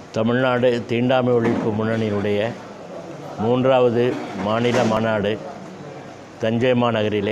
தமிழ்நாடு தீண்டாமை ஒழிப்பு முன்னணியினுடைய மூன்றாவது மாநில மாநாடு தஞ்சை மாநகரிலே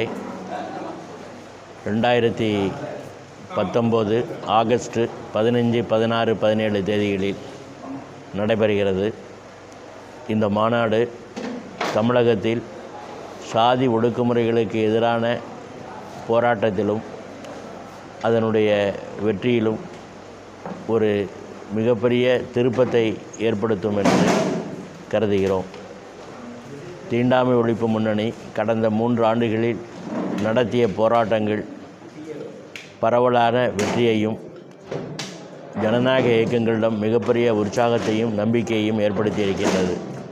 ரெண்டாயிரத்தி பத்தொம்போது ஆகஸ்ட் பதினஞ்சு பதினாறு பதினேழு தேதிகளில் நடைபெறுகிறது இந்த மாநாடு தமிழகத்தில் சாதி ஒடுக்குமுறைகளுக்கு எதிரான போராட்டத்திலும் அதனுடைய வெற்றியிலும் ஒரு மிகப்பெரிய திருப்பத்தை ஏற்படுத்தும் என்று கருதுகிறோம் தீண்டாமை ஒழிப்பு முன்னணி கடந்த மூன்று ஆண்டுகளில் நடத்திய போராட்டங்கள் பரவலான வெற்றியையும் ஜனநாயக இயக்கங்களிடம் மிகப்பெரிய உற்சாகத்தையும் நம்பிக்கையையும் ஏற்படுத்தியிருக்கின்றது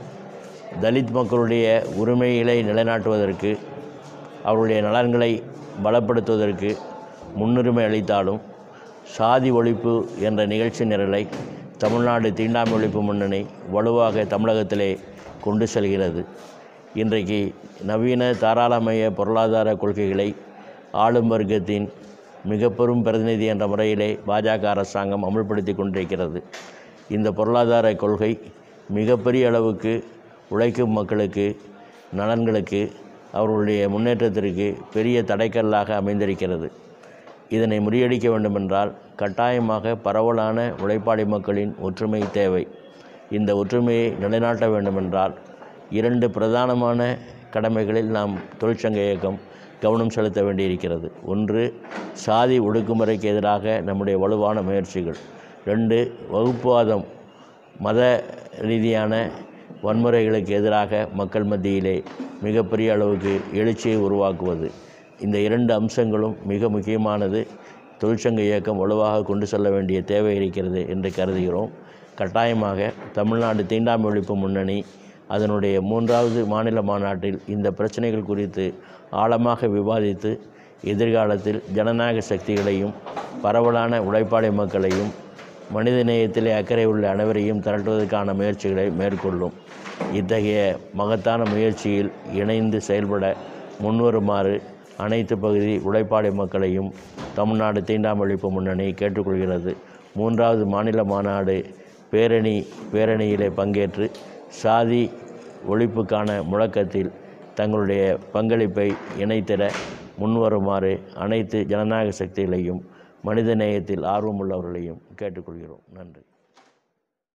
தலித் மக்களுடைய உரிமைகளை நிலைநாட்டுவதற்கு அவருடைய நலன்களை பலப்படுத்துவதற்கு முன்னுரிமை அளித்தாலும் சாதி ஒழிப்பு என்ற நிகழ்ச்சி நிரலை தமிழ்நாடு தீண்டாமை ஒழிப்பு முன்னணி வலுவாக தமிழகத்திலே கொண்டு செல்கிறது இன்றைக்கு நவீன தாராளமய பொருளாதார கொள்கைகளை ஆளும் வர்க்கத்தின் மிக பெரும் பிரதிநிதி என்ற முறையிலே பாஜக அரசாங்கம் அமுல்படுத்தி கொண்டிருக்கிறது இந்த பொருளாதார கொள்கை மிகப்பெரிய அளவுக்கு உழைக்கும் மக்களுக்கு நலன்களுக்கு அவர்களுடைய முன்னேற்றத்திற்கு பெரிய தடைக்கல்லாக அமைந்திருக்கிறது இதனை முறியடிக்க வேண்டுமென்றால் கட்டாயமாக பரவலான உழைப்பாளி மக்களின் ஒற்றுமை தேவை இந்த ஒற்றுமையை நிலைநாட்ட வேண்டுமென்றால் இரண்டு பிரதானமான கடமைகளில் நாம் தொழிற்சங்க இயக்கம் கவனம் செலுத்த வேண்டியிருக்கிறது ஒன்று சாதி ஒடுக்குமுறைக்கு எதிராக நம்முடைய வலுவான முயற்சிகள் ரெண்டு வகுப்புவாதம் மத ரீதியான வன்முறைகளுக்கு எதிராக மக்கள் மத்தியிலே மிகப்பெரிய அளவுக்கு எழுச்சியை உருவாக்குவது இந்த இரண்டு அம்சங்களும் மிக முக்கியமானது தொழிற்சங்க இயக்கம் வலுவாக கொண்டு செல்ல வேண்டிய தேவை இருக்கிறது என்று கருதுகிறோம் கட்டாயமாக தமிழ்நாடு தீண்டாமை ஒழிப்பு முன்னணி அதனுடைய மூன்றாவது மாநில மாநாட்டில் இந்த பிரச்சனைகள் குறித்து ஆழமாக விவாதித்து எதிர்காலத்தில் ஜனநாயக சக்திகளையும் பரவலான உழைப்பாளி மக்களையும் மனிதநேயத்திலே அக்கறை உள்ள அனைவரையும் திரட்டுவதற்கான முயற்சிகளை மேற்கொள்ளும் இத்தகைய மகத்தான முயற்சியில் இணைந்து செயல்பட முன்வருமாறு அனைத்து பகுதி உழைப்பாளி மக்களையும் தமிழ்நாடு தீண்டாமை ஒழிப்பு முன்னணி கேட்டுக்கொள்கிறது மூன்றாவது மாநில மாநாடு பேரணி பேரணியிலே பங்கேற்று சாதி ஒழிப்புக்கான முழக்கத்தில் தங்களுடைய பங்களிப்பை இணைத்திட முன்வருமாறு அனைத்து ஜனநாயக சக்திகளையும் மனிதநேயத்தில் ஆர்வமுள்ளவர்களையும் கேட்டுக்கொள்கிறோம் நன்றி